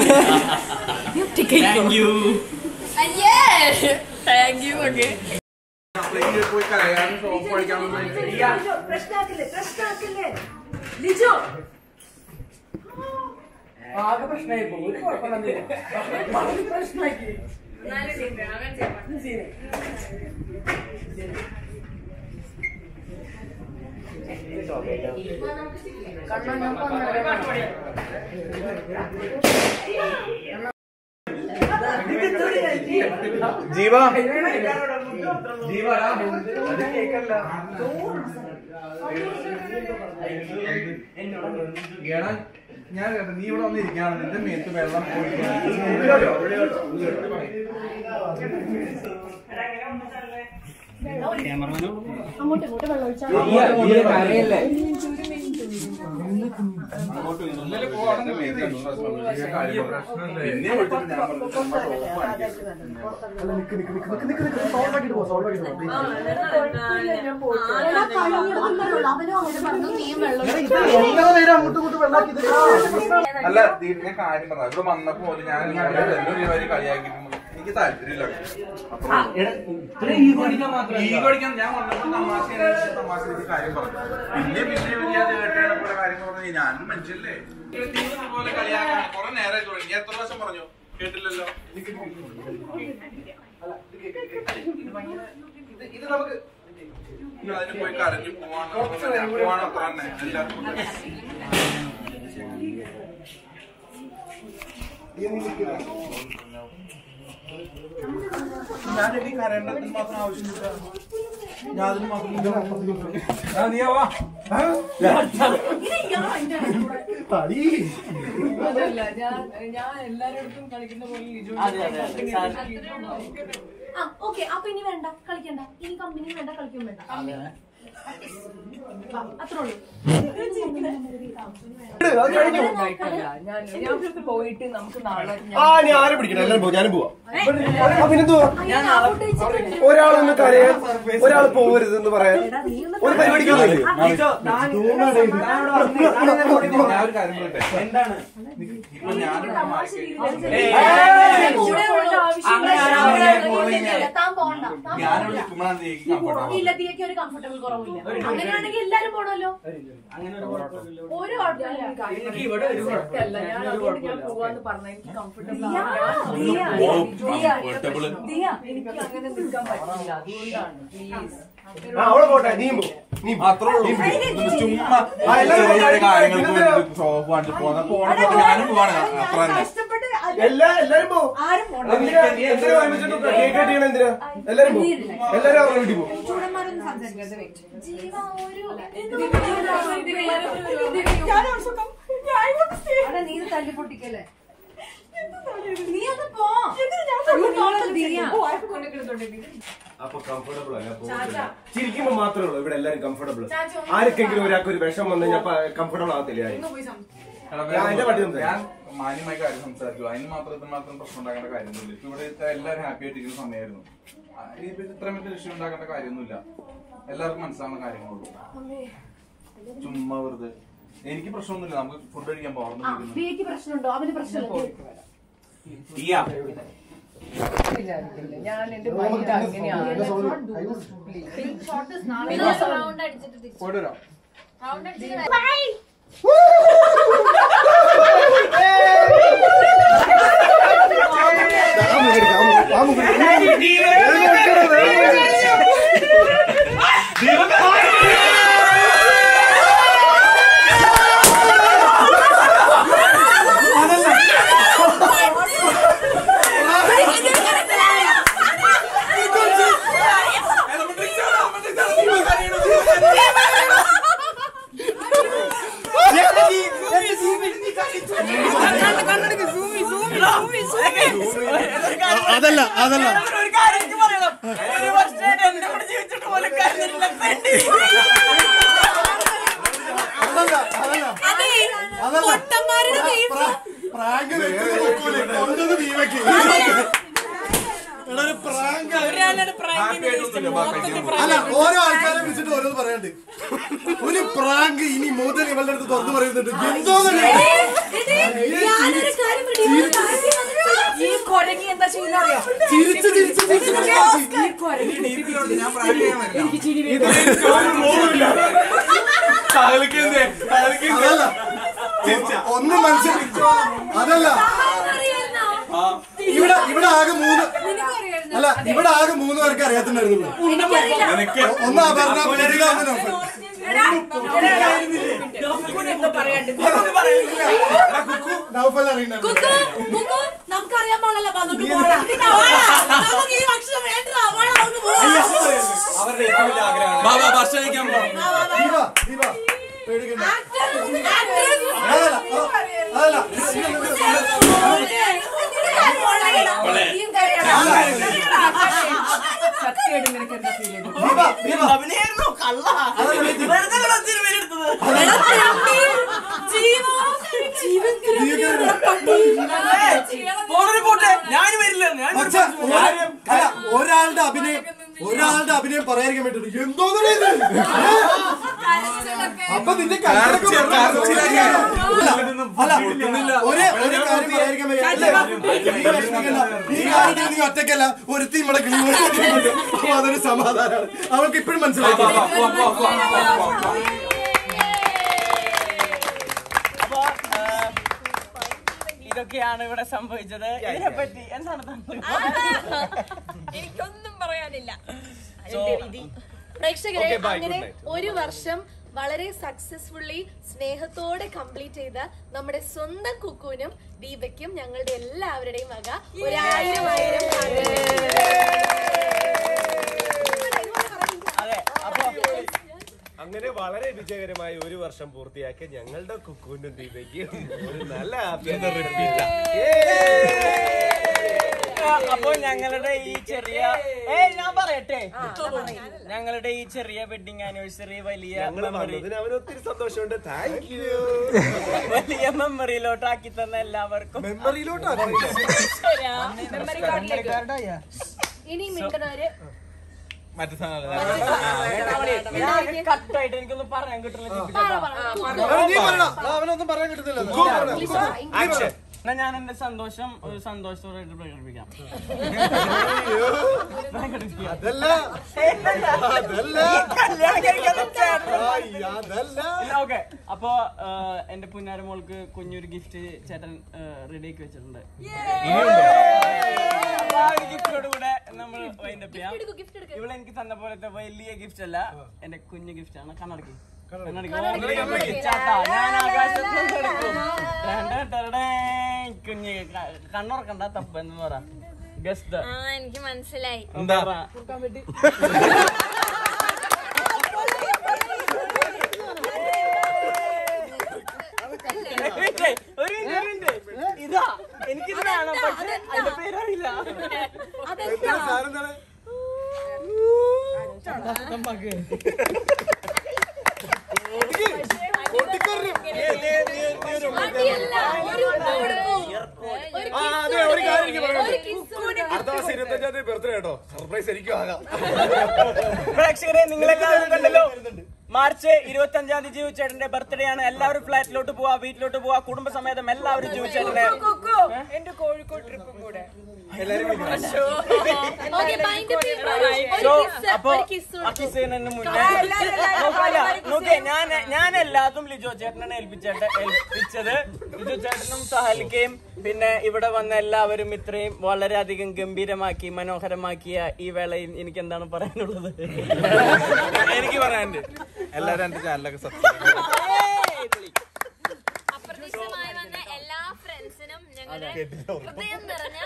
താങ്ക് യു അയ്യേ താങ്ക് യു ഓക്കെ പോയി കരയാനും ഷോപ്പ് പഠിക്കാനും ആകെ പ്രശ്നമായി പോകും ഒരു കുഴപ്പമില്ല പ്രശ്നമാക്കി ജീവ ജീവ ഞാൻ കേട്ടോ നീ ഇവിടെ വന്ന് ഇരിക്കാണ് നിന്റെ മേത്ത് വെള്ളം അല്ല ദീ- ഞാൻ കാര്യം പറഞ്ഞ ഇവിടെ വന്നപ്പോ മുതൽ ഞാൻ എല്ലാവരും വരെ കളിയാക്കിയിട്ട് എനിക്ക് താല്പര്യമില്ല ഈഗോ അടിക്കാൻ ഞാൻ വന്നപ്പോ തമാശ തമാശ ഒരു കാര്യം പറഞ്ഞു പിന്നെ പിന്നെ വലിയ അത് കേട്ടാണ് കുറെ കാര്യങ്ങൾ പറഞ്ഞു ഞാനും മനുഷ്യല്ലേ നീ ഇതുപോലെ കളിയാക്കാൻ കുറെ നേരം തുടങ്ങി ഞാൻ എത്ര പ്രാവശ്യം പറഞ്ഞു കേട്ടില്ലല്ലോ ഇത് ഇത് നമുക്ക് ഇത് അതിന് പോയി കരഞ്ഞു പോവാണ് പോവാണ് അത്ര തന്നെ എല്ലാവർക്കും ഞാൻ എനിക്ക് കരേണ്ടതിന് മാത്രം ആവശ്യമില്ല ഞാൻ അതിന് മാത്രം നീയാവാ തടി അതല്ല ഞാൻ ഞാൻ എല്ലാരോടത്തും കളിക്കുന്ന പോലെ ലിജോ അതെ, അതെ, അതെ. സാർ- ആ ഓക്കെ അപ്പൊ ഇനി വേണ്ട കളിക്കണ്ട ഇനി കമ്പനി വേണ്ട കളിക്കും വേണ്ട വാ, അത്രേ ഉള്ളൂ അത് കഴിഞ്ഞു ഞാൻ ഞാൻ ഇവിടുത്തെ പോയിട്ട് നമുക്ക് നാളെ ആ ഞാൻ ആരെ പിടിക്കണം എല്ലാരും പോകും ഞാനും പോവാ ആ, പിന്നെന്തുവാ ഞാൻ നാളെ ഒരാൾ ഒന്ന് കരയാൻ ഒരാൾ പോകരുത് എന്ന് പറയാൻ ഒരു പരിപാടിക്കൊന്നുമില്ലേ ഞാൻ ഒരു കാര്യം പറയട്ടെ എന്താണ് ഇപ്പൊ ഞാനിവിടെ മാറി താൻ പോണ്ട താൻ ഞാനിവിടെ പോണ്ട. നിൽക്കുമ്പോഴാണ് നീ നീ പോണം. കംഫർട്ടബിൾ ഇല്ല തീയക്ക് ഒരു കംഫർട്ടബിൾ കുറവില്ല അങ്ങനെയാണെങ്കിൽ എല്ലാരും പോണല്ലോ ഒരു കുഴപ്പമില്ല എനിക്ക് ഇവിടെ ഒരു കുഴപ്പമില്ല ഞാൻ അതുകൊണ്ട് ഞാൻ പോവാന്ന് പറഞ്ഞ എനിക്ക് കംഫർട്ടബിൾ കംഫർട്ടബിൾ എനിക്ക് അങ്ങനെ നിൽക്കാൻ പറ്റില്ല അതുകൊണ്ടാണ് പ്ലീസ് ആ അവളെ പോട്ടെ നീയും പോ നീ പോ. അത്രേ ഉള്ളൂ ചുമ്മാ ആ, എല്ലാവരും ചെറിയ ചെറിയ പോട്ടെ. കാര്യങ്ങൾക്ക് വേണ്ടി ഷോപ്പ് കാണിച്ച് പോകുന്ന പോണപ്പോ ഞാനും പോവാണ് അത്ര തന്നെ എല്ലാ എല്ലാരും പോ എന്തിനാ എന്തിനാ ഒരുമിച്ചിട്ട് കേക്ക് കട്ട് ചെയ്യണം എന്തിനാ എല്ലാരും പോ എല്ലാരും അവരുടെ വീട്ടിൽ പോ ചൂടന്മാരൊന്നും സംസാരിക്കാതെ വെയിറ്റ് ജീവ ഒരു നീ ഇത് തല്ലി പൊട്ടിക്കല്ലേ നീ അത് പോ അപ്പൊ കംഫർട്ടബിൾ അല്ല പോകുന്നില്ല. ചിരിക്കുമ്പോ മാത്രമേ ഉള്ളൂ ഇവിടെ എല്ലാരും കംഫർട്ടബിൾ ആർക്കെങ്കിലും ഒരാൾക്ക് ഒരു വിഷം വന്നു കഴിഞ്ഞാൽ കംഫർട്ടബിൾ ആകത്തില്ല ആരും. ഞാൻ എന്റെ വണ്ടി സംസാരിക്കാം. ഞാൻ മാന്യമായി കാര്യം സംസാരിക്കും അതിന് മാത്രം ഇതിന് മാത്രം പ്രശ്നം ഉണ്ടാക്കേണ്ട കാര്യമൊന്നുമില്ല ഇപ്പൊ ഇവിടെ ഇത്ര എല്ലാവരും ഹാപ്പി ആയിട്ടിരിക്കുന്ന സമയമായിരുന്നു ആ, ഇനിയിപ്പോ ഇത് ഇത്രയും വലിയ വിഷയം ഉണ്ടാക്കേണ്ട കാര്യമൊന്നുമില്ല എല്ലാവർക്കും മനസ്സിലാവുന്ന കാര്യങ്ങളുള്ളൂ ചുമ്മാ വെറുതെ എനിക്ക് പ്രശ്നമൊന്നുമില്ല നമുക്ക് ഫുഡ് കഴിക്കാൻ പോകാം ബിക്ക് പ്രശ്നമുണ്ടോ അവന് പ്രശ്നമില്ല വിചാരിക്കില്ല ഞാൻ എന്റെ മൈൻഡ് അങ്ങനെയാണ് റൗണ്ട് അടിച്ചിട്ട് തിരിച്ചു പോയിട്ട് റൗണ്ട് അടിച്ചിട്ട് Hey! അതല്ല അതല്ല ഒരു കാര്യം എനിക്ക് പറയണം ഒരു വർഷമായിട്ട് എന്റെ കൂടെ ജീവിച്ചിട്ട് പോലും കരഞ്ഞിട്ടില്ല ഫ്രണ്ട് പൊട്ടന്മാരുടെ കേസ് പ്രാങ്ക് വെച്ചത് നോക്കൂലേ? കൊണ്ടത് ഭീമയ്ക്ക്. എടാ, ഒരു പ്രാങ്ക് ആണ്. ഒരാളുടെ പ്രാങ്കിന് വേസ്റ്റ് മൊത്തത്തിൽ അല്ല ഓരോ ആൾക്കാരെ വിളിച്ചിട്ട് ഓരോന്ന് പറയാണ്ട് ഒരു പ്രാങ്ക് ഇനി മുതൽ ഇവളുടെ അടുത്ത് തുറന്നു പറയുന്നുണ്ട് എന്തോ ഞാനൊരു കാര്യം പറയാം. ഈ കൊരങ്ങി എന്താ ചെയ്യുന്ന അറിയോ ചിരിച്ച് ചിരിച്ച് ചിരിച്ച് ചിരിച്ച് ഈ കൊരങ്ങി ഞാൻ പ്രാങ്ക് ചെയ്യാൻ വരില്ല എനിക്ക് ചിരി വരുന്നു. അതല്ല ഒന്നും മനസ്സിലാക്കി അതല്ല ഇവിടെ ഇവിടെ ആകെ മൂന്ന് അല്ല ഇവിടെ ആകെ മൂന്ന് പേർക്ക് അറിയാത്തുണ്ടായിരുന്നുള്ളൂ ഒന്ന് അപർണ പൂജിക ഒന്ന് നൗഫൽ. ഡോക്ടറിനെ എന്തോ പറയാണ്ട് എടാ, കുക്കു നൗഫൽ അറിയണ്ടായിരുന്നു കുക്കു, കുക്കു, നമുക്കറിയാൻ പാടില്ല വാ, നമുക്ക് പോകാം. വാ, നമുക്ക് ഈ ഭക്ഷണം വേണ്ട വാ, നമുക്ക് പോകാം. ദീപ ദീപ പേടിക്കണ്ട Actor, actress. അതല്ല അതല്ല നീയും കരയണം. സത്യമായിട്ട് നിനക്ക് എന്താ ഫീൽ ചെയ്തു ദീപ ദീപ അഭിനയായിരുന്നു കള്ള അതല്ല ദീപ വെറുതെ ഇവിടെ സിനിമയിൽ എടുത്തത് എടാ, തെണ്ടി. ജീവൻ. ജീവൻ കിടക്കുന്ന പട്ടി. ഫോണിൽ പോട്ടെ ഞാൻ വരില്ല ഞാൻ പക്ഷെ ഒരു- അല്ല ഒരാളുടെ അഭിനയം ഒരാളുടെ അഭിനയം പറയാതിരിക്കാൻ പറ്റുന്നു എന്തോന്നു ഇത് അപ്പൊ നിന്റെ കരച്ചിലൊക്കെ അല്ല, അല്ല, ഒരു ഒരു കാര്യം പറയാതിരിക്കാൻ വയ്യ. അല്ലേ? നീ വിഷമിക്കണ്ട. ഈ കാര്യത്തിൽ നീ ഒറ്റയ്ക്കല്ല ഒരുത്തി ഇവിടെ കിളി പോലെ അപ്പൊ അതൊരു സമാധാനമാണ് അവൾക്ക് ഇപ്പോഴും മനസ്സിലാക്കി അപ്പൊ ആ, ഇതൊക്കെയാണ് ഇവിടെ സംഭവിച്ചത് ഇതിനെപ്പറ്റി എന്താണ് താങ്കൾ എനിക്കൊന്നും പറയാനില്ല So, പ്രേക്ഷകരെ Okay, bye. അങ്ങനെ Good night. ഒരു വർഷം വളരെ സക്സസ്ഫുള്ളി സ്നേഹത്തോടെ കംപ്ലീറ്റ് ചെയ്ത നമ്മുടെ സ്വന്തം കുക്കുവിനും ദീപയ്ക്കും ഞങ്ങളുടെ എല്ലാവരുടെയും വക ഒരായിരം ആയിരം അതെ അപ്പൊ അങ്ങനെ വളരെ വിജയകരമായി ഒരു വർഷം പൂർത്തിയാക്കിയ ഞങ്ങളുടെ കുക്കുവിന്റെ ദീപയ്ക്ക് ഒരു നല്ല ആഭ്യന്തര റിപ്പീറ്റ് അപ്പൊ ഞങ്ങളുടെ ഈ ചെറിയ ഏ ഞാൻ പറയട്ടെ ഞങ്ങളുടെ ഈ ചെറിയ വെഡിങ് ആനിവേഴ്സറി വലിയ ഞങ്ങൾ മെമ്മറി വന്നതിന് അവന് ഒത്തിരി സന്തോഷമുണ്ട് താങ്ക് യു വലിയ മെമ്മറിയിലോട്ടാക്കി തന്ന എല്ലാവർക്കും ഇനി മിണ്ടനവര് മറ്റു സാധനം കട്ടായിട്ട് എനിക്കൊന്നും പറയാൻ കിട്ടുന്നില്ല നീ പറയണം അവനൊന്നും പറയാൻ കിട്ടുന്നില്ല ആക്ഷൻ എന്നാ ഞാൻ എന്റെ സന്തോഷം ഒരു സന്തോഷത്തോടെ പ്രകടിപ്പിക്കാം പ്രകടിപ്പിക്കാം. അതല്ല അതല്ല കല്യാണം കഴിക്കാതെ ചേട്ടൻ ആയ്, അതല്ല ഇല്ല ഓക്കെ അപ്പൊ ആ, എന്റെ പുന്നാര മോൾക്ക് കുഞ്ഞൊരു ഗിഫ്റ്റ് ചേട്ടൻ റെഡിയാക്കി വെച്ചിട്ടുണ്ട് അപ്പൊ ആ ഒരു ഗിഫ്റ്റോട് കൂടെ നമ്മൾ വൈൻഡപ്പ് ചെയ്യാം ഗിഫ്റ്റ് എടുക്ക ഇവിടെ എനിക്ക് തന്ന പോലത്തെ വലിയ ഗിഫ്റ്റ് അല്ല എന്റെ കുഞ്ഞു ഗിഫ്റ്റ് ആണ് കണ്ണടക്കി കണ്ണടക്കി ചാട്ടാ ഞാൻ ആകാശത്ത് നിന്ന് എടുക്കും ടേൺ ടേൺ ടേൺ. കുഞ്ഞ് ക- കണ്ണുറക്കണ്ട തപ്പ് എന്ന് പറ ഗസ്റ്റ് എനിക്ക് മനസ്സിലായി എന്താ ഒരു മിനിറ്റ്, ഒരു മിനിറ്റ്. ഇതാ എനിക്കിത് വേണം പക്ഷെ അതിന്റെ പേരറിയില്ല ആ അതെ ഒരു കാര്യം എനിക്ക് പറയാനുണ്ട് അടുത്ത മാസം ഇരുപത്തഞ്ചാം തീയതി ബർത്ത്ഡേ കേട്ടോ സർപ്രൈസ് എനിക്കും ആകാം പ്രേക്ഷകരെ നിങ്ങളെല്ലാവരും കണ്ടല്ലോ മാർച്ച് ഇരുപത്തി അഞ്ചാം തീയതി ജീവ ചേട്ടന്റെ ബർത്ത്ഡേ ആണ് എല്ലാവരും ഫ്ലാറ്റിലോട്ട് പോവാ വീട്ടിലോട്ട് പോവാ കുടുംബസമേതം എല്ലാവരും ജീവ ചേട്ടന്റെ എന്റെ കോഴിക്കോട് ട്രിപ്പും കൂടെ ഓക്കെ ബൈൻഡ് So, അപ്പൊ ആ kiss ചെയ്യുന്നതിന് മുന്നേ നോക്കല്ല ഓക്കെ ഞാൻ ഞാൻ എല്ലാതും ലിജോ ചേട്ടനാണ് ഏൽപ്പിച്ചേട്ട ഏൽപ്പിച്ചത് ലിജോ ചേട്ടനും സഹലിക്കയും പിന്നെ ഇവിടെ വന്ന എല്ലാവരും ഇത്രയും വളരെയധികം ഗംഭീരമാക്കി മനോഹരമാക്കിയ ഈ വേളയിൽ എനിക്ക് എന്താണ് പറയാനുള്ളത് എനിക്ക് പറയാനുണ്ട് എല്ലാവരും എന്റെ ചാനലൊക്കെ സബ്സ്ക്രൈബ് അപ്രതീക്ഷിതമായി വന്ന എല്ലാ ഫ്രണ്ട്സിനും ഞങ്ങളുടെ ഹൃദയം നിറഞ്ഞ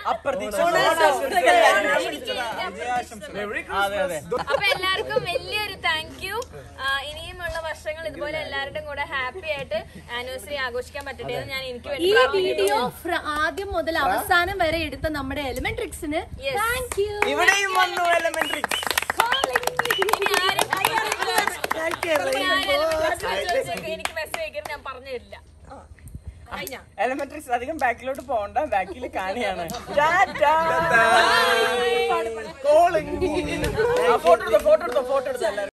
അതെ അതെ അപ്പൊ എല്ലാവർക്കും വലിയൊരു താങ്ക് യു ഇനിയുമുള്ള വർഷങ്ങൾ ഇതുപോലെ എല്ലാവരുടെയും കൂടെ ഹാപ്പി ആയിട്ട് ആനിവേഴ്സറി ആഘോഷിക്കാൻ പറ്റട്ടെ എന്ന് ഞാൻ എനിക്ക് വേണ്ടി ഈ പ്രാർത്ഥിക്കുന്നു. വീഡിയോ ഫ്ര- ആദ്യം മുതൽ അവസാനം വരെ എടുത്ത നമ്മുടെ എലിമെന്റ്രിക്സിന് Yes. താങ്ക് യു ഇവിടെയും വന്നു എലമെന്ററി ഇനി ആരും ഇനി ആരും എനിക്ക് മെസ്സേജ് അയക്കരുത് ഞാൻ പറഞ്ഞു തരില്ല എലമെന്ററി അധികം ബാക്കിലോട്ട് പോകണ്ട ബാക്കിൽ കാണിയാണ് ഫോട്ടോ എടുത്തോ ഫോട്ടോ എടുത്തോ ഫോട്ടോ എടുത്തോ എല്ലാവരും